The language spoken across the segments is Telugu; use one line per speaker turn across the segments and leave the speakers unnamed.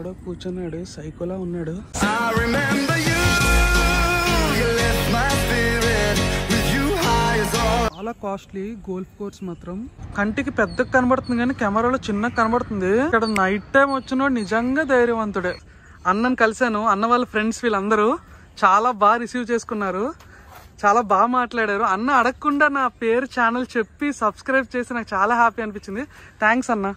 ఎవడో కూర్చున్నాడు సైకోలా ఉన్నాడు
I remember you. You left my spirit with you high as all.
చాలా కాస్ట్లీ గోల్ఫ్ కోర్స్ మాత్రం కంటికి పెద్దగా కనబడుతుంది కానీ కెమెరాలో చిన్నగా కనబడుతుంది ఇక్కడ నైట్ టైం వచ్చినోడు నిజంగా ధైర్యవంతుడే అన్నని కలిశాను అన్న వాళ్ళ ఫ్రెండ్స్ వీళ్ళందరూ చాలా బాగా రిసీవ్ చేసుకున్నారు చాలా బాగా మాట్లాడారు అన్న అడగకుండా నా పేరు ఛానల్ చెప్పి సబ్స్క్రైబ్ చేసి నాకు చాలా హ్యాపీ అనిపించింది థ్యాంక్స్ అన్న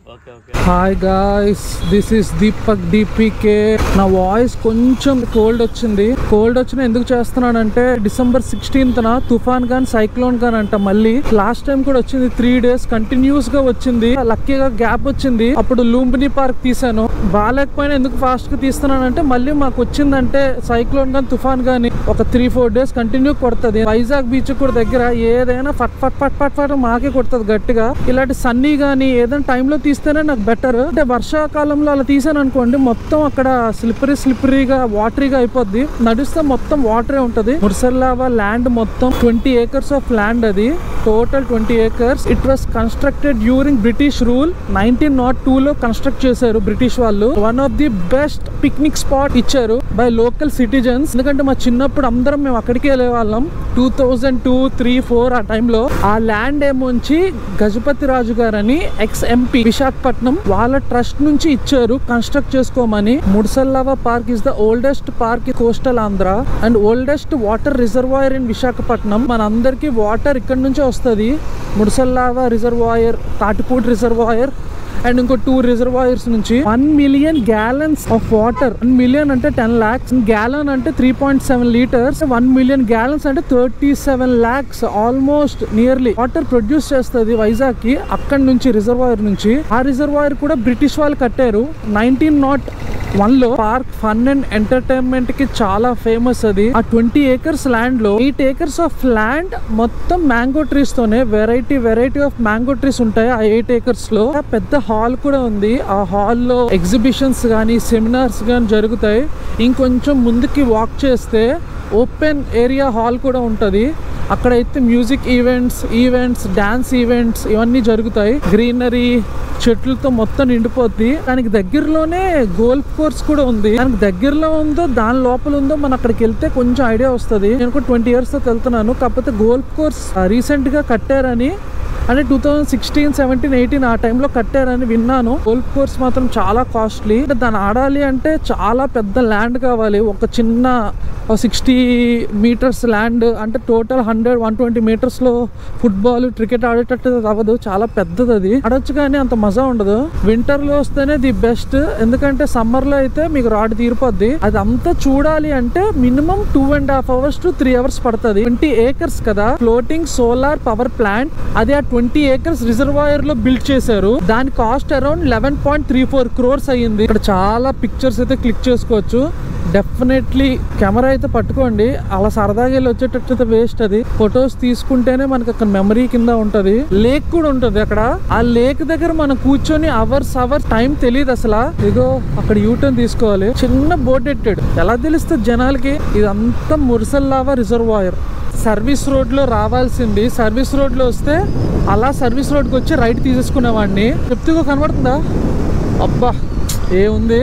hi guys this is Deepak DPK నా వాయిస్ కొంచెం కోల్డ్ వచ్చింది కోల్డ్ వచ్చిన ఎందుకు చేస్తున్నానంటే డిసెంబర్ సిక్స్టీన్త్ న తుఫాన్ గాన్ సైక్లోన్ గాన్ అంట మళ్ళీ లాస్ట్ టైం కూడా వచ్చింది త్రీ డేస్ కంటిన్యూస్ గా వచ్చింది లక్కీగా గ్యాప్ వచ్చింది అప్పుడు లూంబిని పార్క్ తీసాను బాగాలేకపోయినా ఎందుకు ఫాస్ట్ గా తీస్తున్నానంటే మళ్ళీ మాకు వచ్చిందంటే సైక్లోన్ గాని తుఫాన్ గాని ఒక త్రీ ఫోర్ డేస్ కంటిన్యూ కొడుతుంది వైజాగ్ బీచ్ కూడా దగ్గర ఏదైనా ఫట్ ఫట్ ఫట్ ఫట్ ఫట్ మాకే కొడుతుంది గట్టిగా ఇలాంటి సన్నీ గానీ ఏదైనా టైంలో తీస్తేనే నాకు బెటర్ అంటే వర్షాకాలంలో అలా తీసాను అనుకోండి మొత్తం అక్కడ స్లిప్పరీ స్లిప్పరీగా వాటరీగా అయిపోద్ది నడిస్తే మొత్తం వాటరే ఉంటది ముర్సల్లావా ల్యాండ్ మొత్తం ట్వంటీ ఏకర్స్ ఆఫ్ ల్యాండ్ అది total twenty acres it was constructed during British rule nineteen nought two లో కన్స్ట్రక్ట్ చేశారు బ్రిటిష్ వాళ్ళు one of the best picnic spot ఇచ్చారు బై లోకల్ సిటిజన్స్ ఎందుకంటే మా చిన్నప్పుడు అందరం మేము అక్కడికి వెళ్ళే వాళ్ళం two thousand two three four ఆ టైంలో ఆ ల్యాండ్ ఏమొంచి గజపతి రాజు గారని ఎక్స్ ఎంపీ విశాఖపట్నం వాళ్ళ ట్రస్ట్ నుంచి ఇచ్చారు కన్స్ట్రక్ట్ చేసుకోమని Mudasarlova park is the oldest park coastal Andhra and oldest water reservoir in Visakhapatnam మన అందరికి వాటర్ ఇక్కడ నుంచే వస్తుంది Mudasarlova reservoir Tatipudi reservoir and ఇంకో టూ రిజర్వాయర్స్ నుంచి one million gallons of water one million అంటే టెన్ లాక్స్ గ్యాలన్ అంటే three point seven litres one million gallons అంటే thirty seven lakhs almost nearly water produce చేస్తుంది వైజాగ్ కి అక్కడి నుంచి రిజర్వాయర్ నుంచి ఆ రిజర్వాయర్ కూడా బ్రిటిష్ వాళ్ళు కట్టారు నైన్టీన్ నాట్ వన్ లో పార్క్ ఫన్ అండ్ ఎంటర్టైన్మెంట్ కి చాలా ఫేమస్ అది ఆ ట్వంటీ ఏకర్స్ ల్యాండ్ లో ఎయిట్ ఏకర్స్ ఆఫ్ ల్యాండ్ మొత్తం మ్యాంగో ట్రీస్ తోనే variety variety of mango trees ఉంటాయి ఆ ఎయిట్ ఏకర్స్ లో ఆ పెద్ద హాల్ కూడా ఉంది ఆ హాల్ లో ఎగ్జిబిషన్స్ కానీ సెమినార్స్ కానీ జరుగుతాయి ఇంకొంచెం ముందుకి వాక్ చేస్తే ఓపెన్ ఏరియా హాల్ కూడా ఉంటుంది అక్కడైతే music events events dance events ఇవన్నీ జరుగుతాయి గ్రీనరీ చెట్లతో మొత్తం నిండిపోద్ది దానికి దగ్గరలోనే గోల్ఫ్ కోర్స్ కూడా ఉంది దానికి దగ్గరలో ఉందో దాని లోపల ఉందో మనం అక్కడికి వెళ్తే కొంచెం ఐడియా వస్తుంది నేను కూడా ట్వంటీ ఇయర్స్ తో వెళ్తున్నాను కాకపోతే గోల్ఫ్ కోర్స్ రీసెంట్ గా కట్టారని అంటే two thousand sixteen seventeen eighteen ఆ టైంలో కట్టారని విన్నాను గోల్ఫ్ కోర్స్ మాత్రం చాలా కాస్ట్లీ అంటే దాన్ని ఆడాలి అంటే చాలా పెద్ద ల్యాండ్ కావాలి ఒక చిన్న సిక్స్టీ మీటర్స్ ల్యాండ్ అంటే టోటల్ హండ్రెడ్ వన్ ట్వంటీ మీటర్స్లో ఫుట్బాల్ క్రికెట్ ఆడేటట్టు అవ్వదు చాలా పెద్దది అది ఆడొచ్చు కానీ అంత మజా ఉండదు వింటర్లో వస్తేనే ది బెస్ట్ ఎందుకంటే సమ్మర్లో అయితే మీకు రాడ్ తీరిపోద్ది అది అంతా చూడాలి అంటే minimum two and half hours to three hours పడుతుంది ట్వంటీ ఏకర్స్ కదా ఫ్లోటింగ్ సోలార్ పవర్ ప్లాంట్ అది ఆ ట్వంటీ ఏకర్స్ రిజర్వాయర్ లో బిల్డ్ చేశారు దాని cost around eleven point three four crores అయ్యింది ఇక్కడ చాలా పిక్చర్స్ అయితే క్లిక్ చేసుకోవచ్చు డెఫినెట్లీ కెమెరా అయితే పట్టుకోండి అలా సరదాగా వెళ్ళి వచ్చేటట్టు అయితే వేస్ట్ అది ఫొటోస్ తీసుకుంటేనే మనకి అక్కడ మెమరీ కింద ఉంటది లేక్ కూడా ఉంటది అక్కడ ఆ లేక్ దగ్గర మనం కూర్చొని అవర్స్ అవర్స్ టైం తెలియదు అసలు ఇగో అక్కడ యూటర్న్ తీసుకోవాలి చిన్న బోట్ ఎట్టాడు ఎలా తెలుస్తుంది జనాలకి ఇదంతా మురసల్లావా రిజర్వాయర్ సర్వీస్ రోడ్ లో రావాల్సింది సర్వీస్ రోడ్ లో వస్తే అలా సర్వీస్ రోడ్కి వచ్చి రైట్ తీసేసుకునేవాడిని చెప్తూ కనబడుతుందా అబ్బా ఏముంది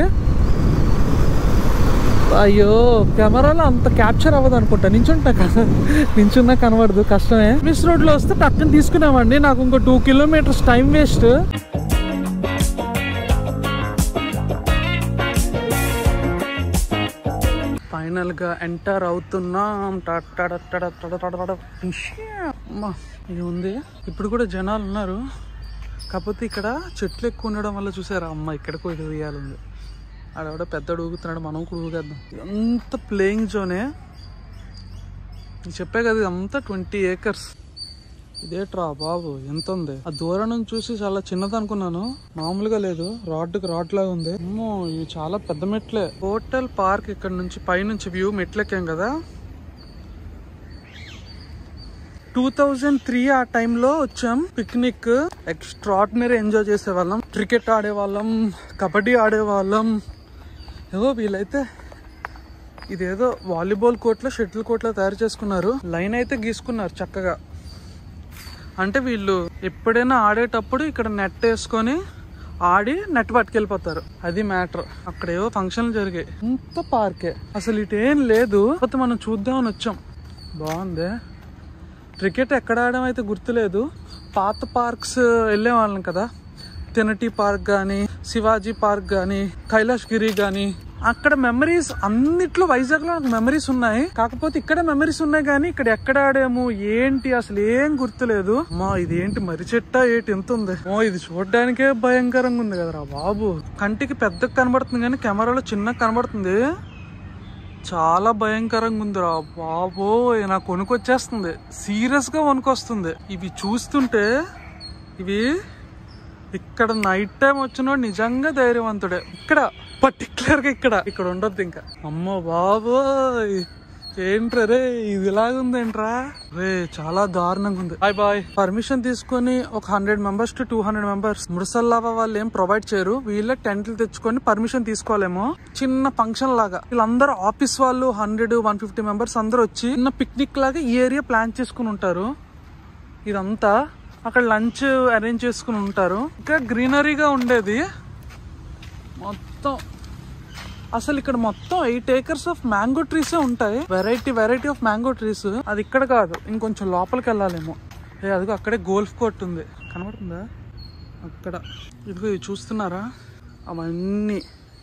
అయ్యో కెమెరాలో అంత క్యాప్చర్ అవ్వదు అనుకుంటా నించుంటా కదా నించున్నా కనబడదు కష్టమే సర్వీస్ రోడ్ లో వస్తే పక్కన తీసుకునేవాడిని నాకు ఇంకో two kilometres time waste final గా ఎంటర్ అవుతున్నాం టడ టడ టడ టడ టడ టడ. అమ్మా, ఇది ఉంది ఇప్పుడు కూడా జనాలు ఉన్నారు కాకపోతే ఇక్కడ చెట్లు ఎక్కువ ఉండడం వల్ల చూసారా అమ్మ ఇక్కడికి ఇది ఉయ్యాలుంది ఆడవిడ పెద్దడు ఊగుతున్నాడు మనం కూడా ఊగేద్దాం ఇదంతా ప్లేయింగ్ జోనే నేను చెప్పే కదా ఇదంతా ట్వంటీ ఏకర్స్ ఇదేట్రా బాబు ఎంత ఉంది ఆ దూరం నుంచి చూసి చాలా చిన్నది అనుకున్నాను మామూలుగా లేదు రాడ్కి రాడ్ లాగా ఉంది అమ్మో ఇవి చాలా పెద్ద మెట్లే హోటల్ పార్క్ ఇక్కడ నుంచి పైనుంచి వ్యూ మెట్లెక్కాం కదా టూ థౌజండ్ త్రీ ఆ టైంలో వచ్చాం పిక్నిక్ ఎక్స్ట్రాడినరీ ఎంజాయ్ చేసేవాళ్ళం క్రికెట్ ఆడేవాళ్ళం కబడ్డీ ఆడేవాళ్ళం ఏదో వీళ్ళైతే ఇదేదో వాలీబాల్ కోర్ట్లో షటిల్ కోర్ట్లో తయారు చేసుకున్నారు లైన్ అయితే గీసుకున్నారు చక్కగా అంటే వీళ్ళు ఎప్పుడైనా ఆడేటప్పుడు ఇక్కడ నెట్ వేసుకొని ఆడి నెట్ పట్టుకెళ్ళిపోతారు అది మ్యాటర్ అక్కడ ఏవో ఫంక్షన్లు జరిగాయి ఇంత పార్కే అసలు ఇటేం లేదు కాకపోతే మనం చూద్దామని వచ్చాం బాగుంది క్రికెట్ ఎక్కడ ఆడడం అయితే గుర్తులేదు పాత పార్క్స్ వెళ్ళే వాళ్ళం కదా తినటి పార్క్ కానీ శివాజీ పార్క్ కానీ కైలాష్ గిరి కానీ అక్కడ మెమరీస్ అన్నిట్లో వైజాగ్ లో నాకు మెమరీస్ ఉన్నాయి కాకపోతే ఇక్కడ మెమరీస్ ఉన్నాయి కానీ ఇక్కడ ఎక్కడ ఆడాము ఏంటి అసలు ఏం గుర్తులేదు అమ్మా ఇది ఏంటి మరి చెట్ట ఏంటి ఎంత ఉంది ఓ ఇది చూడడానికే భయంకరంగా ఉంది కదరా బాబు కంటికి పెద్దగా కనబడుతుంది కానీ కెమెరాలో చిన్నగా కనబడుతుంది చాలా భయంకరంగా ఉందిరా బాబోయ్ నాకు వణుకొచ్చేస్తుంది సీరియస్ గా వణుకొస్తుంది ఇవి చూస్తుంటే ఇవి ఇక్కడ నైట్ టైం వచ్చినోడు నిజంగా ధైర్యవంతుడే ఇక్కడ పర్టికులర్ గా ఇక్కడ ఇక్కడ ఉండొద్దు ఇంకా అమ్మో బాబోయ్ ఏంట్రా రే ఇది ఇలాగుందేంట్రా రే చాలా దారుణంగా ఉంది బాయ్ బాయ్ పర్మిషన్ తీసుకొని ఒక hundred members to two hundred members Mudasarlova వాళ్ళు ఏం ప్రొవైడ్ చేయరు వీళ్ళే టెంట్లు తెచ్చుకొని పర్మిషన్ తీసుకోలేమో చిన్న ఫంక్షన్ లాగా వీళ్ళందరూ ఆఫీస్ వాళ్ళు హండ్రెడ్ వన్ ఫిఫ్టీ మెంబర్స్ అందరూ వచ్చి చిన్న పిక్నిక్ లాగా ఈ ఏరియా ప్లాన్ చేసుకుని ఉంటారు ఇదంతా అక్కడ లంచ్ అరేంజ్ చేసుకుని ఉంటారు ఇంకా గ్రీనరీగా ఉండేది మొత్తం అసలు ఇక్కడ మొత్తం ఎయిట్ ఏకర్స్ ఆఫ్ మ్యాంగో ట్రీసే ఉంటాయి variety variety of mango trees అది ఇక్కడ కాదు ఇంకొంచెం లోపలికి వెళ్ళాలేమో ఏ అదిగో అక్కడే గోల్ఫ్ కోర్ట్ ఉంది కనబడుతుందా అక్కడ ఇదిగో ఇవి చూస్తున్నారా అవన్నీ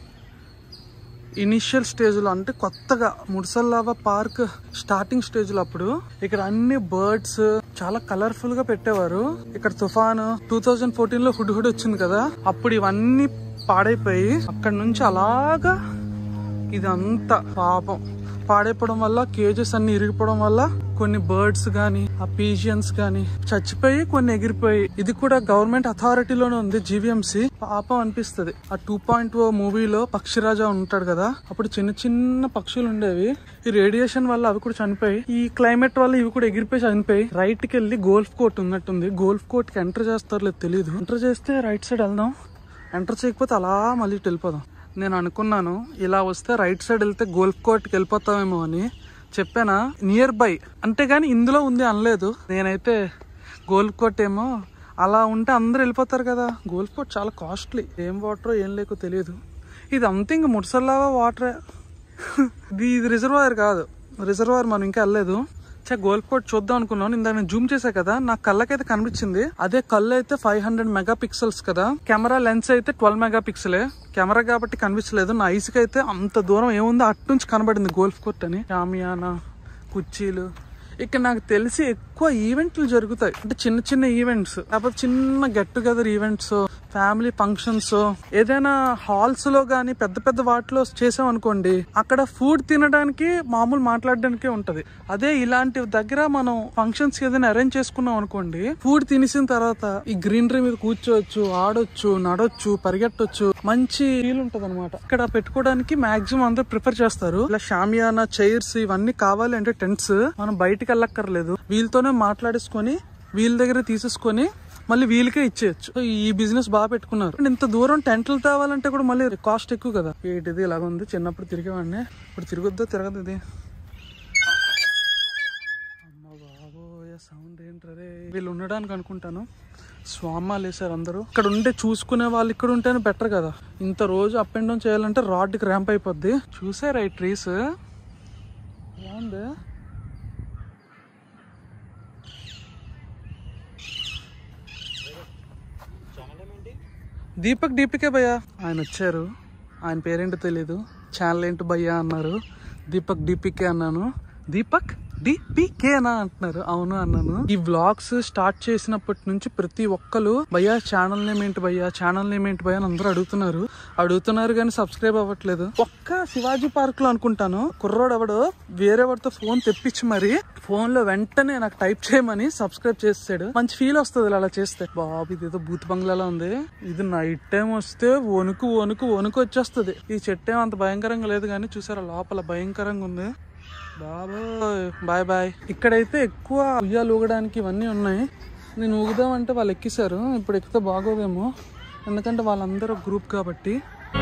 ఇనిషియల్ స్టేజ్లో అంటే కొత్తగా ముడిసల్లావా పార్క్ స్టార్టింగ్ స్టేజ్లో అప్పుడు ఇక్కడ అన్ని బర్డ్స్ చాలా కలర్ఫుల్ గా పెట్టేవారు ఇక్కడ తుఫాను టూ థౌజండ్ ఫోర్టీన్ లో హుడ్ హుడ్ వచ్చింది కదా అప్పుడు ఇవన్నీ పాడైపోయి అక్కడ నుంచి అలాగా ఇదంతా పాపం పాడైపోవడం వల్ల కేజెస్ అన్ని ఇరిగిపోవడం వల్ల కొన్ని బర్డ్స్ గాని ఆ పీజియన్స్ గాని చచ్చిపోయి కొన్ని ఎగిరిపోయి ఇది కూడా గవర్నమెంట్ అథారిటీలోనే ఉంది జీవీఎంసీ పాపం అనిపిస్తది ఆ టూ పాయింట్ ఓ మూవీలో పక్షిరాజా ఉంటాడు కదా అప్పుడు చిన్న చిన్న పక్షులు ఉండేవి ఈ రేడియేషన్ వల్ల అవి కూడా చనిపోయి ఈ క్లైమేట్ వల్ల ఇవి కూడా ఎగిరిపోయి చనిపోయి రైట్ కి వెళ్ళి గోల్ఫ్ కోర్ట్ ఉన్నట్టుంది గోల్ఫ్ కోర్ట్ కి ఎంటర్ చేస్తారో లేదు తెలియదు ఎంటర్ చేస్తే రైట్ సైడ్ వెళ్దాం ఎంటర్ చేయకపోతే అలా మళ్ళీ ఇటు వెళ్ళిపోదాం నేను అనుకున్నాను ఇలా వస్తే రైట్ సైడ్ వెళ్తే గోల్ఫ్ కోర్ట్కి వెళ్ళిపోతామేమో అని చెప్పానా నియర్ బై అంతేగాని ఇందులో ఉంది అనలేదు నేనైతే గోల్ఫ్ కోర్ట్ ఏమో అలా ఉంటే అందరూ వెళ్ళిపోతారు కదా గోల్ఫ్ కోర్ట్ చాలా కాస్ట్లీ ఏం వాటర్ ఏం లేకో తెలియదు ఇది అంతే ఇంక ముడిసల్లాగా వాటరే ఇది ఇది రిజర్వాయర్ కాదు రిజర్వాయర్ మనం ఇంకా వెళ్ళలేదు చే గోల్ఫ్ కోర్ట్ చూద్దాం అనుకున్నాను ఇందాక నేను జూమ్ చేసా కదా నా కళ్ళకైతే కనిపించింది అదే కళ్ళు అయితే ఫైవ్ హండ్రెడ్ మెగా పిక్సెల్స్ కదా కెమెరా లెన్స్ అయితే ట్వెల్వ్ మెగా పిక్సెలే కెమెరా కాబట్టి కనిపించలేదు నా ఐస్ కి అయితే అంత దూరం ఏముందో అటు నుంచి కనబడింది గోల్ఫ్ కోర్ట్ అని షామియానా కుర్చీలు ఇక్కడ నాకు తెలిసి ఎక్కువ ఈవెంట్లు జరుగుతాయి అంటే చిన్న చిన్న ఈవెంట్స్ లేకపోతే చిన్న get together events family functions ఏదైనా హాల్స్ లో గానీ పెద్ద పెద్ద వాటిలో చేసాం అనుకోండి అక్కడ ఫుడ్ తినడానికి మామూలు మాట్లాడడానికే ఉంటది అదే ఇలాంటి దగ్గర మనం ఫంక్షన్స్ ఏదైనా అరేంజ్ చేసుకున్నాం అనుకోండి ఫుడ్ తినేసిన తర్వాత ఈ గ్రీనరీ మీద కూర్చోవచ్చు ఆడొచ్చు నడొచ్చు పరిగెట్టొచ్చు మంచి ఫీల్ ఉంటది అనమాట ఇక్కడ పెట్టుకోవడానికి మాక్సిమం అందరూ ప్రిఫర్ చేస్తారు ఇలా షామియానా చైర్స్ ఇవన్నీ కావాలి అంటే టెంట్స్ మనం బయటికి వెళ్ళక్కర్లేదు వీళ్ళతోనే మాట్లాడేసుకొని వీళ్ళ దగ్గర తీసేసుకొని మళ్ళీ వీళ్ళకే ఇచ్చేయచ్చు సో ఈ బిజినెస్ బాగా పెట్టుకున్నారు అండ్ ఇంత దూరం టెంట్లు తేవాలంటే కూడా మళ్ళీ కాస్ట్ ఎక్కువ కదా ఏంటిది ఇలాగ ఉంది చిన్నప్పుడు తిరిగేవాడిని ఇప్పుడు తిరగొద్దో తిరగదు ఇది అమ్మ బాబోయ్ సౌండ్ ఏంటరే వీళ్ళు ఉండడానికి అనుకుంటాను స్వామాలు వేసారు అందరూ ఇక్కడ ఉండే చూసుకునే వాళ్ళు ఇక్కడ ఉంటేనే బెటర్ కదా ఇంత రోజు అప్ అండ్ డౌన్ చేయాలంటే రాడ్కి ర్యాంప్ అయిపోద్ది చూసారా ఈ ట్రీస్ బాగుంది దీపక్ దీపికే భయ్యా ఆయన వచ్చారు ఆయన పేరేంటో తెలియదు ఛానల్ ఏంటి భయ్యా అన్నారు దీపక్ దీపికే అన్నాను దీపక్ డిపికేనా అంటున్నారు అవును అన్నాను ఈ వ్లాగ్స్ స్టార్ట్ చేసినప్పటి నుంచి ప్రతి ఒక్కరు భయ్యా ఛానల్ నేమ్ ఏంటి భయ్యా ఛానల్ నేమ్ ఏంటి భయ్యా అని అందరూ అడుగుతున్నారు అడుగుతున్నారు కానీ సబ్స్క్రైబ్ అవ్వట్లేదు ఒక్క శివాజీ పార్క్ లో అనుకుంటాను కుర్రోడు ఎవడో వేరే వాడితో ఫోన్ తెప్పించి మరి ఫోన్ లో వెంటనే నాకు టైప్ చేయమని సబ్స్క్రైబ్ చేస్తాడు మంచి ఫీల్ వస్తుంది అలా చేస్తే బాబు ఇది ఏదో బూత్ బంగ్లాలో ఉంది ఇది నైట్ టైం వస్తే వణుకు వణుకు వణుకు వచ్చేస్తుంది ఈ చెట్టు ఏం అంత భయంకరంగా లేదు కానీ చూసారా లోపల భయంకరంగా ఉంది బాబోయ్ బాయ్ బాయ్ ఇక్కడైతే ఎక్కువ ఉయ్యాలు ఊగడానికి ఇవన్నీ ఉన్నాయి నేను ఊగుదామంటే వాళ్ళు ఎక్కిసారు ఇప్పుడు ఎక్కితే బాగోదేమో ఎందుకంటే వాళ్ళందరూ గ్రూప్ కాబట్టి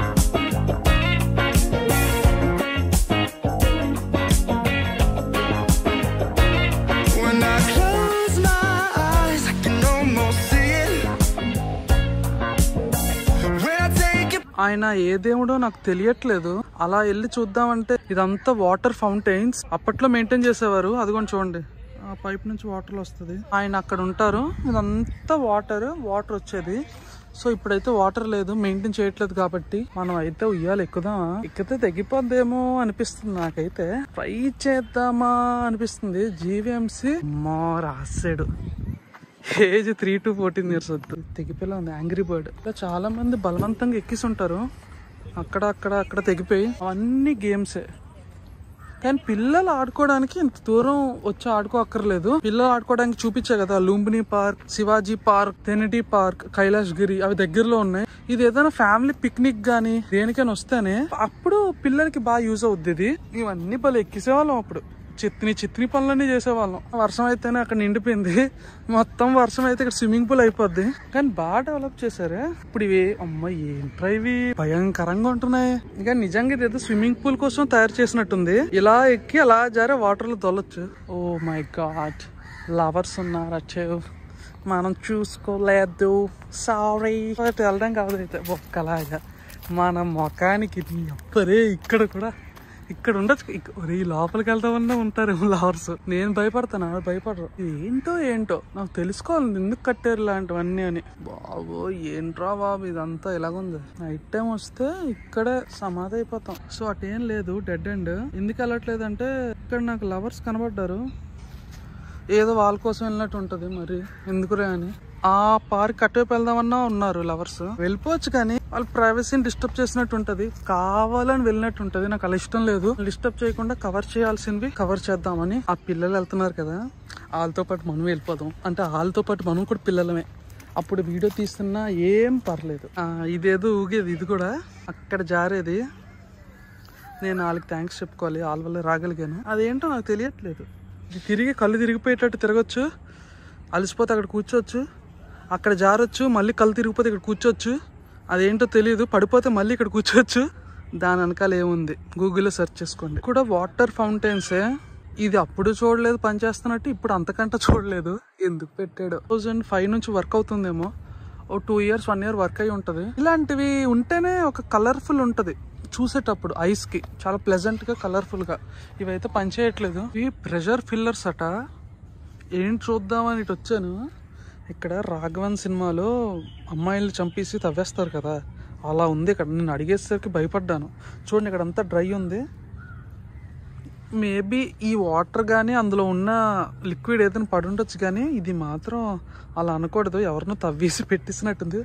When I close my eyes, I can almost see it.
ఆయన ఏ దేవుడో నాకు తెలియట్లేదు అలా వెళ్ళి చూద్దామంటే ఇదంతా వాటర్ ఫౌంటైన్స్ అప్పట్లో మెయింటైన్ చేసేవారు అదిగోండి చూడండి ఆ పైప్ నుంచి వాటర్ వస్తుంది ఆయన అక్కడ ఉంటారు ఇదంతా వాటర్ వాటర్ వచ్చేది సో ఇప్పుడైతే వాటర్ లేదు మెయింటైన్ చేయట్లేదు కాబట్టి మనం అయితే ఉయ్యాలి ఎక్కుదామా ఎక్కితే తగ్గిపోద్దేమో అనిపిస్తుంది నాకైతే ట్రై చేద్దామా అనిపిస్తుంది జీవీఎంసీ మా రాసాడు age three to fourteen years వద్దు తెగిపోయేలా ఉంది యాంగ్రీ బర్డ్ ఇలా చాలా మంది బలవంతంగా ఎక్కిసి ఉంటారు అక్కడ అక్కడ అక్కడ తెగిపోయి అవన్నీ గేమ్సే కానీ పిల్లలు ఆడుకోవడానికి ఇంత దూరం వచ్చి ఆడుకోక్కర్లేదు పిల్లలు ఆడుకోవడానికి చూపించే కదా Lumbini park Shivaji park Tenneti park Kailash Giri అవి దగ్గరలో ఉన్నాయి ఇది ఏదైనా ఫ్యామిలీ పిక్నిక్ గానీ దేనికైనా వస్తేనే అప్పుడు పిల్లలకి బాగా యూజ్ అవుద్ది ఇది ఇవన్నీ భలే ఎక్కిసేవాళ్ళం అప్పుడు చిత్ని చిత్ని పనులన్నీ చేసేవాళ్ళం వర్షం అయితేనే అక్కడ నిండిపోయింది మొత్తం వర్షం అయితే ఇక్కడ స్విమ్మింగ్ పూల్ అయిపోద్ది కానీ బాగా డెవలప్ చేశారే ఇప్పుడు ఇవి అమ్మ ఏంట్రా ఇవి భయంకరంగా ఉంటున్నాయి ఇంకా నిజంగా ఇది ఏదో స్విమ్మింగ్ పూల్ కోసం తయారు చేసినట్టుంది ఇలా ఎక్కి అలా జారే వాటర్ లో తొలొచ్చు ఓ మై గాడ్ లవర్స్ ఉన్నారు అచ్చేవ్ మనం చూసుకోలేదు సారీ వెళ్ళడం కాదు అయితే ఒక్కలాగా మన మొఖానికి అప్పరే ఇక్కడ కూడా ఇక్కడ ఉండొచ్చు ఇక్- ఒరే ఈ లోపలికి వెళ్తామన్నా ఉంటారు లవర్స్ నేను భయపడతాను ఆవిడ భయపడరు ఇది ఏంటో ఏంటో నాకు తెలుసుకోవాలి ఎందుకు కట్టారు ఇలాంటివన్నీ అని బాబో ఏంట్రా బాబు ఇదంతా ఇలాగుంది నైట్ టైం వస్తే ఇక్కడే సమాధి అయిపోతాం సో అటేం లేదు డెడ్ ఎండ్ ఎందుకు వెళ్ళట్లేదంటే ఇక్కడ నాకు లవర్స్ కనబడ్డారు ఏదో వాళ్ళ కోసం వెళ్ళినట్టు ఉంటది మరి ఎందుకురే అని ఆ పార్క్ అటువైపు వెళ్దామన్నా ఉన్నారు లవర్స్ వెళ్ళిపోవచ్చు కానీ వాళ్ళ ప్రైవసీని డిస్టర్బ్ చేసినట్టు ఉంటది కావాలని వెళ్ళినట్టు ఉంటది నాకు అలా ఇష్టం లేదు డిస్టర్బ్ చేయకుండా కవర్ చేయాల్సినవి కవర్ చేద్దామని ఆ పిల్లలు వెళ్తున్నారు కదా వాళ్ళతో పాటు మనం వెళ్ళిపోదాం అంటే వాళ్ళతో పాటు మనం కూడా పిల్లలమే అప్పుడు వీడియో తీస్తున్నా ఏం పర్లేదు ఆ, ఇదేదో ఊగేది ఇది కూడా అక్కడ జారేది నేను వాళ్ళకి థ్యాంక్స్ చెప్పుకోవాలి వాళ్ళ వల్ల రాగలిగాను అదేంటో నాకు తెలియట్లేదు ఇది తిరిగి కళ్ళు తిరిగిపోయేటట్టు తిరగచ్చు అలసిపోతే అక్కడ కూర్చోవచ్చు అక్కడ జారొచ్చు మళ్ళీ కళ్ళు తిరిగిపోతే ఇక్కడ కూర్చోవచ్చు అదేంటో తెలియదు పడిపోతే మళ్ళీ ఇక్కడ కూర్చోవచ్చు దాని వెనకాల ఏముంది గూగుల్లో సెర్చ్ చేసుకోండి కూడా వాటర్ ఫౌంటైన్సే ఇది అప్పుడు చూడలేదు పనిచేస్తున్నట్టు ఇప్పుడు అంతకంటే చూడలేదు ఎందుకు పెట్టాడు థౌజండ్ ఫైవ్ నుంచి వర్క్ అవుతుందేమో ఓ two years one year work అయి ఉంటది ఇలాంటివి ఉంటేనే ఒక కలర్ఫుల్ ఉంటది చూసేటప్పుడు ఐస్ కి చాలా ప్లెజెంట్ గా కలర్ఫుల్ గా ఇవైతే పనిచేయట్లేదు ఇవి ప్రెషర్ ఫిల్లర్స్ అట ఏంటి చూద్దామని ఇటు వచ్చాను ఇక్కడ రాఘవన్ సినిమాలో అమ్మాయిలు చంపేసి తవ్వేస్తారు కదా అలా ఉంది ఇక్కడ నేను అడిగేసరికి భయపడ్డాను చూడండి ఇక్కడ అంతా డ్రై ఉంది మేబీ ఈ వాటర్ కానీ అందులో ఉన్న లిక్విడ్ ఏదైనా పడి ఉండొచ్చు కానీ ఇది మాత్రం అలా అనకూడదు ఎవరినో తవ్వేసి పెట్టేసినట్టుంది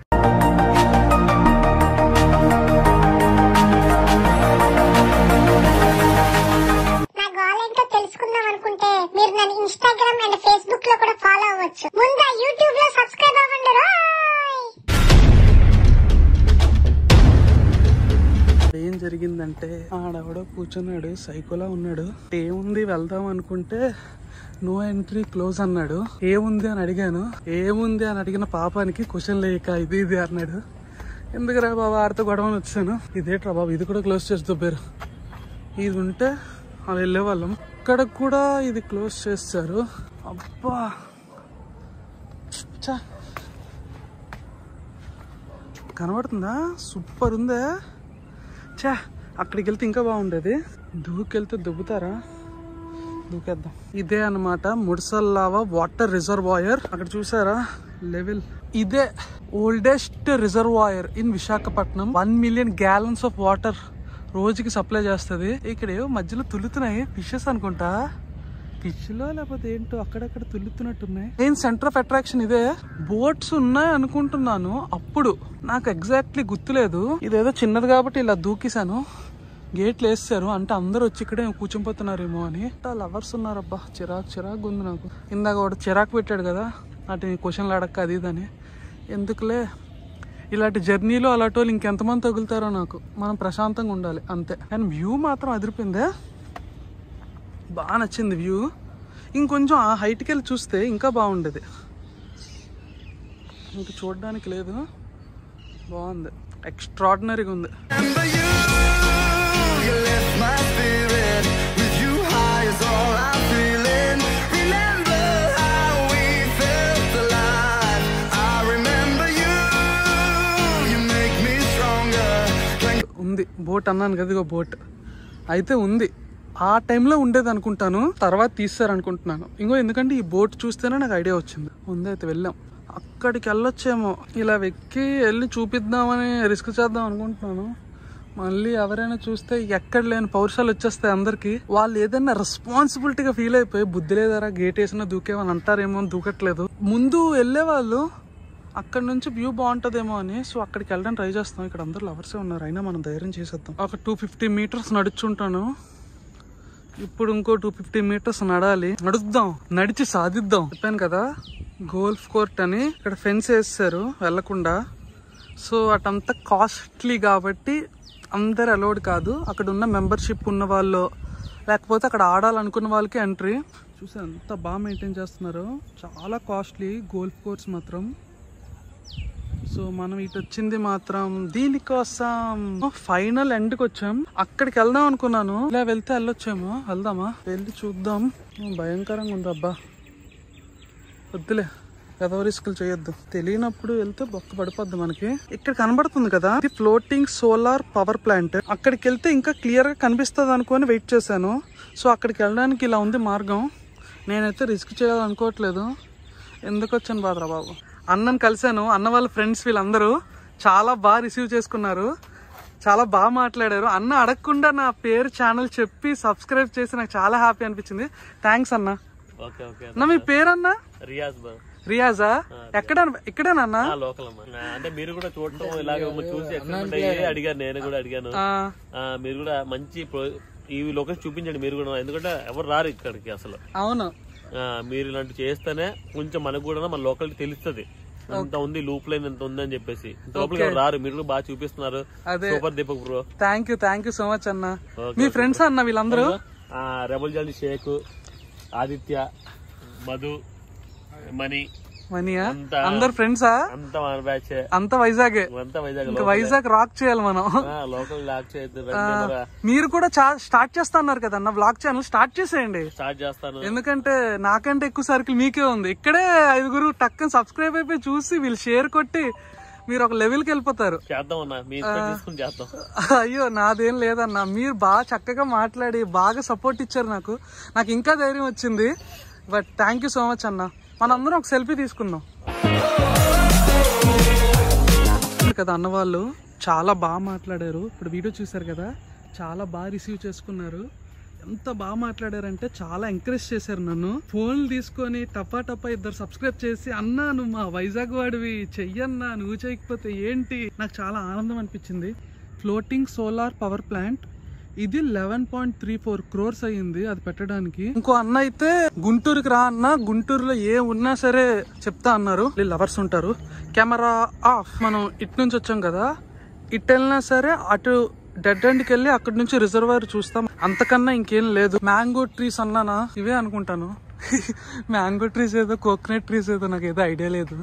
నా గోల్ ఏంటో తెలుసుకుందాం అనుకుంటే మీరు నన్ను ఇన్స్టాగ్రామ్ అండ్ ఫేస్బుక్ లో కూడా ఫాలో అవ్వచ్చు ముందు యూట్యూబ్ లో సబ్స్క్రైబ్ అవ్వండి రోయ్
ఏం జరిగిందంటే ఆడెవడో కూర్చున్నాడు సైకోలా ఉన్నాడు ఏముంది వెళ్దాం అనుకుంటే నో ఎంట్రీ క్లోజ్ అన్నాడు ఏముంది అని అడిగాను ఏముంది అని అడిగిన పాపానికి క్వశ్చన్ లేక ఇది ఇది అన్నాడు ఎందుకురా బాబా ఆడితో గొడవని వచ్చాను ఇదేట్రా బాబు ఇది కూడా క్లోజ్ చేసి దుబ్బారు ఇది ఉంటే అలా వెళ్ళేవాళ్ళం ఇక్కడ కూడా ఇది క్లోజ్ చేస్తారు అబ్బా చా కనబడుతుందా సూపర్ ఉందే చా అక్కడికి వెళ్తే ఇంకా బాగుండేది దూకెళ్తే దుబ్బుతారా దూకేద్దాం ఇదే అన్నమాట ముడసల్లావా వాటర్ రిజర్వాయర్ అక్కడ చూసారా లెవెల్ ఇదే oldest reservoir in Visakhapatnam one million gallons of water రోజుకి సప్లై చేస్తుంది ఇక్కడ ఏవో మధ్యలో తుల్లుతున్నాయి ఫిషెస్ అనుకుంటా ఫిష్లో లేకపోతే ఏంటో అక్కడక్కడ తుల్లుతున్నట్టున్నాయి మెయిన్ సెంటర్ ఆఫ్ అట్రాక్షన్ ఇదే బోట్స్ ఉన్నాయి అనుకుంటున్నాను అప్పుడు నాకు ఎగ్జాక్ట్లీ గుర్తులేదు ఇదేదో చిన్నది కాబట్టి ఇలా దూకేశాను గేట్లు వేస్తారు అంటే అందరూ వచ్చి ఇక్కడే కూర్చుంపోతున్నారేమో అని లవర్స్ ఉన్నారబ్బా చిరాకు చిరాకు ఉంది నాకు ఇందాక వాడు చిరాకు పెట్టాడు కదా అటు క్వశ్చన్లు అడక్క అది ఇది అని ఎందుకులే ఇలాంటి జర్నీలో అలాంటి వాళ్ళు ఇంకెంతమంది తగులుతారో నాకు మనం ప్రశాంతంగా ఉండాలి అంతే కానీ వ్యూ మాత్రం అదిరిపోయిందే బాగా నచ్చింది వ్యూ ఇంకొంచెం ఆ హైట్కి వెళ్ళి చూస్తే ఇంకా బాగుండేది ఇంక చూడడానికి లేదు బాగుంది ఎక్స్ట్రాడినరీగా ఉంది
Remember you, you lift my spirit. With you high is all I'm feeling. Remember how we felt alive. I remember you, you make me stronger.
Boat అన్నాను కదా ఇగో బోట్ అయితే ఉంది ఆ టైంలో ఉండేది అనుకుంటాను తర్వాత తీస్తారు అనుకుంటున్నాను ఇంకో ఎందుకంటే ఈ బోట్ చూస్తేనే నాకు ఐడియా వచ్చింది ముందే అయితే వెళ్ళాం అక్కడికి వెళ్ళొచ్చేమో ఇలా వెక్కి వెళ్ళి చూపిద్దామని రిస్క్ చేద్దాం అనుకుంటున్నాను మళ్ళీ ఎవరైనా చూస్తే ఎక్కడ లేని పౌరుషాలు వచ్చేస్తాయి అందరికి వాళ్ళు ఏదైనా రెస్పాన్సిబిలిటీగా ఫీల్ అయిపోయి బుద్ధి లేదరా గేట్ వేసినా దూకేమని అంటారేమో అని దూకట్లేదు ముందు వెళ్ళే వాళ్ళు అక్కడ నుంచి వ్యూ బాగుంటుందేమో అని సో అక్కడికి వెళ్ళడానికి ట్రై చేస్తాం ఇక్కడ అందరూ లవర్సే ఉన్నారు అయినా మనం ధైర్యం చేసేద్దాం ఒక టూ ఫిఫ్టీ మీటర్స్ నడుచుంటాను ఇప్పుడు ఇంకో టూ ఫిఫ్టీ మీటర్స్ నడాలి నడుద్దాం నడిచి సాధిద్దాం చెప్పాను కదా గోల్ఫ్ కోర్ట్ అని ఇక్కడ ఫెన్స్ వేస్తారు వెళ్లకుండా సో అటంతా కాస్ట్లీ కాబట్టి అందరు అలౌడ్ కాదు అక్కడ ఉన్న మెంబర్షిప్ ఉన్న వాళ్ళు లేకపోతే అక్కడ ఆడాలనుకున్న వాళ్ళకి ఎంట్రీ చూసి ఎంత బాగా మెయింటైన్ చేస్తున్నారు చాలా కాస్ట్లీ గోల్ఫ్ కోర్స్ మాత్రం సో మనం ఇటు వచ్చింది మాత్రం దీనికోసం ఫైనల్ ఎండ్కి వచ్చాం అక్కడికి వెళ్దాం అనుకున్నాను ఇలా వెళ్తే వెళ్ళొచ్చేమో వెళ్దామా వెళ్ళి చూద్దాం భయంకరంగా ఉంది అబ్బా వద్దులే ఏదో రిస్కులు చేయొద్దు తెలియనప్పుడు వెళ్తే బొక్క పడిపోద్ది మనకి ఇక్కడ కనబడుతుంది కదా ఇది ఫ్లోటింగ్ సోలార్ పవర్ ప్లాంట్ అక్కడికి వెళ్తే ఇంకా క్లియర్ గా కనిపిస్తుంది అనుకొని వెయిట్ చేశాను సో అక్కడికి వెళ్ళడానికి ఇలా ఉంది మార్గం నేనైతే రిస్క్ చేయాలనుకోవట్లేదు ఎందుకు వచ్చాను బాద్రా బాబు అన్నని కలిశాను అన్న వాళ్ళ ఫ్రెండ్స్ వీళ్ళందరూ చాలా బాగా రిసీవ్ చేసుకున్నారు చాలా బాగా మాట్లాడారు అన్న అడగకుండా నా పేరు ఛానల్ చెప్పి సబ్స్క్రైబ్ చేసి నాకు చాలా హ్యాపీ అనిపించింది థ్యాంక్స్ అన్న
ఓకే ఓకే
అన్న మీ పేరన్నా
రియాజ్ బా
రియాజా ఎక్కడ ఇక్కడేనన్నా
ఆ, లోకల్ అమ్మా నా- అంటే మీరు కూడా చూడటం ఇలాగ మిమ్మల్ని చూసి ఎక్సైట్మెంట్ అయ్యి అడిగాను నేను కూడా అడిగాను
ఆ,
ఆ, మీరు కూడా మంచి ప్రో- ఈ లొకేషన్ చూపించండి మీరు కూడా ఎందుకంటే ఎవరు రారు ఇక్కడికి అసలు
అవును
ఆ, మీరు ఇలాంటి చేస్తేనే కొంచెం మనకు కూడా మన లోకల్ తెలుస్తుంది ఎంత ఉంది లూప్ లైన్ ఎంత ఉంది అని చెప్పేసి ఇంత లోపలికి ఎవరు రారు మీరు కూడా బాగా చూపిస్తున్నారు
అదే.
Super Deepak bro
thank you thank you so much అన్న మీ ఫ్రెండ్స్ అన్న వీళ్ళందరూ
రెబల్ జాలి షేక్ ఆదిత్య మధు మణి
మనీయా
అంతా
అందరు ఫ్రెండ్సా
అంతా మన బ్యాచ్
అంత వైజాగే
అంతా వైజాగ్
ఇంకా వైజాగ్ రాక్ చేయాలి మనం
లోకల్ లాక్ చేయొద్దు
మీరు కూడా స్టార్ట్ చేస్తా అన్నారు కదా అన్న బ్లాగ్ ఛానల్ స్టార్ట్ చేసేయండి
స్టార్ట్ చేస్తాను
ఎందుకంటే నాకంటే ఎక్కువ సర్కిల్ మీకే ఉంది ఇక్కడే ఐదుగురు టక్కని సబ్స్క్రైబ్ అయిపోయి చూసి వీళ్ళు షేర్ కొట్టి మీరు ఒక లెవెల్కి వెళ్ళిపోతారు
చేద్దాం అన్న మీ ఇష్టం తీసుకుని చేద్దాం
అయ్యో నాదేం లేదన్న మీరు బాగా చక్కగా మాట్లాడి బాగా సపోర్ట్ ఇచ్చారు నాకు నాకు ఇంకా ధైర్యం వచ్చింది but thank you so much అన్న మనందరం ఒక సెల్ఫీ తీసుకుందాం ఇప్పుడు కదా అన్న వాళ్ళు చాలా బాగా మాట్లాడారు ఇప్పుడు వీడియో చూశారు కదా చాలా బాగా రిసీవ్ చేసుకున్నారు ఎంత బాగా మాట్లాడారంటే చాలా ఎంకరేజ్ చేశారు నన్ను ఫోన్లు తీసుకొని టపా టపా ఇద్దరు సబ్స్క్రైబ్ చేసి అన్నా నువ్వు మా వైజాగ్ వాడివి చెయ్యన్నా నువ్వు చేయకపోతే ఏంటి నాకు చాలా ఆనందం అనిపించింది ఫ్లోటింగ్ సోలార్ పవర్ ప్లాంట్ ఇది eleven point three four crores అయ్యింది అది పెట్టడానికి ఇంకో అన్న అయితే గుంటూరుకి రా అన్న గుంటూరులో ఏ ఉన్నా సరే చెప్తా అన్నారు లవర్స్ ఉంటారు కెమెరా ఆఫ్ మనం ఇటు నుంచి వచ్చాం కదా ఇటు వెళ్ళినా సరే అటు డెడ్ ఎండ్కి వెళ్ళి అక్కడ నుంచి రిజర్వాయర్ చూస్తాం అంతకన్నా ఇంకేం లేదు మ్యాంగో ట్రీస్ అన్నానా ఇవే అనుకుంటాను మ్యాంగో ట్రీస్ ఏదో కోకోనట్ ట్రీస్ ఏదో నాకు ఏదో ఐడియా లేదు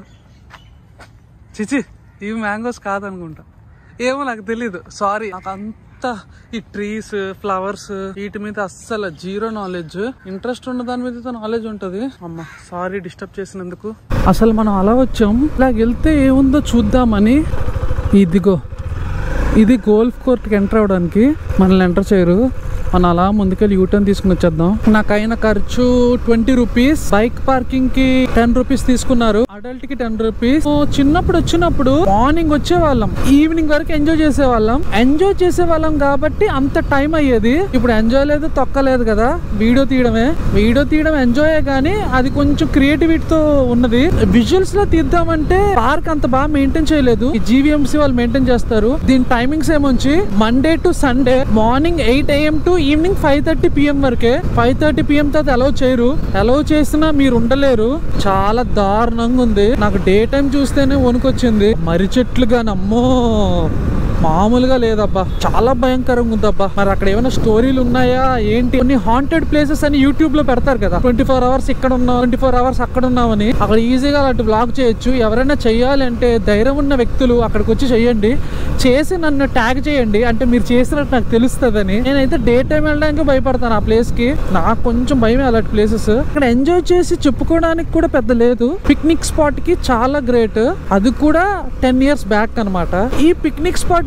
చిచి ఇవి మ్యాంగోస్ కాదనుకుంటా ఏమో నాకు తెలీదు సారీ నాకు అంత ఈ ట్రీస్ ఫ్లవర్స్ వీటి మీద అస్సలు జీరో నాలెడ్జ్ ఇంట్రెస్ట్ ఉన్న దాని మీద నాలెడ్జ్ ఉంటది అమ్మ సారీ డిస్టర్బ్ చేసినందుకు అసలు మనం అలా వచ్చాం ఇలా వెళ్తే ఏముందో చూద్దామని ఇదిగో ఇది గోల్ఫ్ కోర్ట్కి ఎంటర్ అవడానికి మనల్ని ఎంటర్ చేయరు మనం అలా ముందుకెళ్ళి యూటర్న్ తీసుకుని వచ్చేద్దాం నాకు అయిన ఖర్చు ట్వంటీ రూపీస్ బైక్ పార్కింగ్ కి టెన్ రూపీస్ తీసుకున్నారు అడల్ట్ కి టెన్ రూపీస్ చిన్నప్పుడు వచ్చినప్పుడు మార్నింగ్ వచ్చే వాళ్ళం ఈవినింగ్ వరకు ఎంజాయ్ చేసే వాళ్ళం ఎంజాయ్ చేసే వాళ్ళం కాబట్టి అంత టైం అయ్యేది ఇప్పుడు ఎంజాయ్ లేదు తొక్కలేదు కదా వీడియో తీయడమే వీడియో తీయడం ఎంజాయ్ కానీ అది కొంచెం క్రియేటివిటీతో ఉన్నది విజువల్స్ లో తీద్దామంటే పార్క్ అంత బాగా మెయింటైన్ చేయలేదు ఈ జీవీఎంసీ వాళ్ళు మెయింటైన్ చేస్తారు దీని టైమింగ్స్ ఏమొచ్చి Monday to Sunday morning eight AM to evening five thirty PM వరకే ఫైవ్ థర్టీ పిఎం తర్వాత అలౌ చేయరు అలౌ చేసినా మీరు ఉండలేరు చాలా దారుణంగా ఉంది నాకు డే టైం చూస్తేనే వణుకొచ్చింది మర్రి చెట్లుగా నమ్మో మామూలుగా లేదబ్బా చాలా భయంకరంగా ఉందబ్బా మరి అక్కడ ఏమైనా స్టోరీలు ఉన్నాయా ఏంటి కొన్ని హాంటెడ్ ప్లేసెస్ అని యూట్యూబ్ లో పెడతారు కదా ట్వంటీ ఫోర్ అవర్స్ ఇక్కడ ఉన్నాం ట్వంటీ ఫోర్ అవర్స్ అక్కడ ఉన్నామని అక్కడ ఈజీగా అలాంటి బ్లాగ్ చేయొచ్చు ఎవరైనా చెయ్యాలంటే ధైర్యం ఉన్న వ్యక్తులు అక్కడికి వచ్చి చెయ్యండి చేసి నన్ను ట్యాగ్ చేయండి అంటే మీరు చేసినట్టు నాకు తెలుస్తుందని నేనైతే డే టైం వెళ్ళడానికి భయపడతాను ఆ ప్లేస్ కి నాకు కొంచెం భయమే అలాంటి ప్లేసెస్ ఇక్కడ ఎంజాయ్ చేసి చెప్పుకోవడానికి కూడా పెద్ద లేదు పిక్నిక్ స్పాట్ కి చాలా గ్రేట్ అది కూడా టెన్ ఇయర్స్ బ్యాక్ అన్నమాట ఈ పిక్నిక్ స్పాట్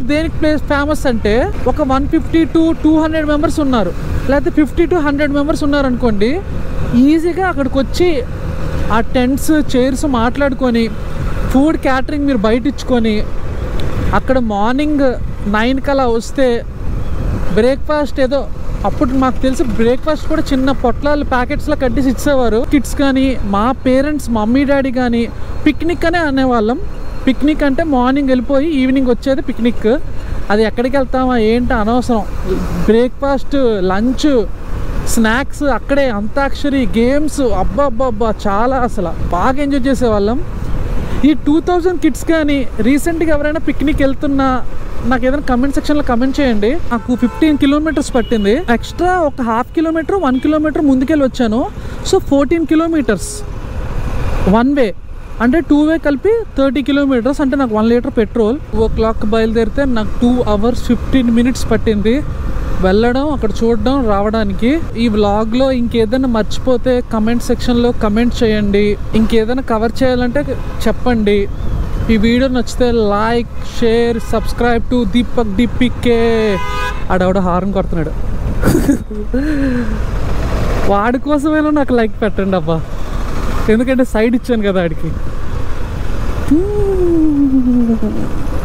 దేనికి ప్లేస్ ఫేమస్ అంటే ఒక one fifty to two hundred members ఉన్నారు లేకపోతే ఫిఫ్టీ టు హండ్రెడ్ మెంబర్స్ ఉన్నారు అనుకోండి ఈజీగా అక్కడికి వచ్చి ఆ టెంట్స్ చైర్స్ మాట్లాడుకొని ఫుడ్ క్యాటరింగ్ మీరు బయట ఇచ్చుకొని అక్కడ మార్నింగ్ నైన్ కలా వస్తే బ్రేక్ఫాస్ట్ ఏదో అప్పుడు మాకు తెలిసి బ్రేక్ఫాస్ట్ కూడా చిన్న పొట్లాలు ప్యాకెట్స్లో కట్టేసి ఇచ్చేవారు కిడ్స్ కానీ మా పేరెంట్స్ మమ్మీ డాడీ కానీ పిక్నిక్ అనే అనేవాళ్ళం పిక్నిక్ అంటే మార్నింగ్ వెళ్ళిపోయి ఈవినింగ్ వచ్చేది పిక్నిక్ అది ఎక్కడికి వెళ్తామా ఏంటి అనవసరం బ్రేక్ఫాస్ట్ లంచ్ స్నాక్స్ అక్కడే అంతాక్షరి గేమ్స్ అబ్బా అబ్బా అబ్బా చాలా అసలు బాగా ఎంజాయ్ చేసేవాళ్ళం ఈ టూ థౌజండ్ కిడ్స్ కానీ రీసెంట్గా ఎవరైనా పిక్నిక్ వెళ్తున్నా నాకు ఏదైనా కమెంట్ సెక్షన్లో కమెంట్ చేయండి నాకు ఫిఫ్టీన్ కిలోమీటర్స్ పట్టింది ఎక్స్ట్రా ఒక హాఫ్ కిలోమీటర్ వన్ కిలోమీటర్ ముందుకెళ్ళి వచ్చాను so fourteen kilometres one way అంటే టూ వే కలిపి థర్టీ కిలోమీటర్స్ అంటే నాకు one litre petrol o'clock బయలుదేరితే నాకు టూ అవర్స్ ఫిఫ్టీన్ మినిట్స్ పట్టింది వెళ్ళడం అక్కడ చూడడం రావడానికి ఈ వ్లాగ్లో ఇంకేదైనా మర్చిపోతే కమెంట్ సెక్షన్లో కమెంట్ చేయండి ఇంకేదైనా కవర్ చేయాలంటే చెప్పండి ఈ వీడియో నచ్చితే లైక్ షేర్ సబ్స్క్రైబ్ టు దీపక్ దీపికే ఆడవిడ హారం కొడుతున్నాడు వాడి కోసమైనా నాకు లైక్ పెట్టండి అబ్బా ఎందుకంటే సైడ్ ఇచ్చాను కదా ఆడికి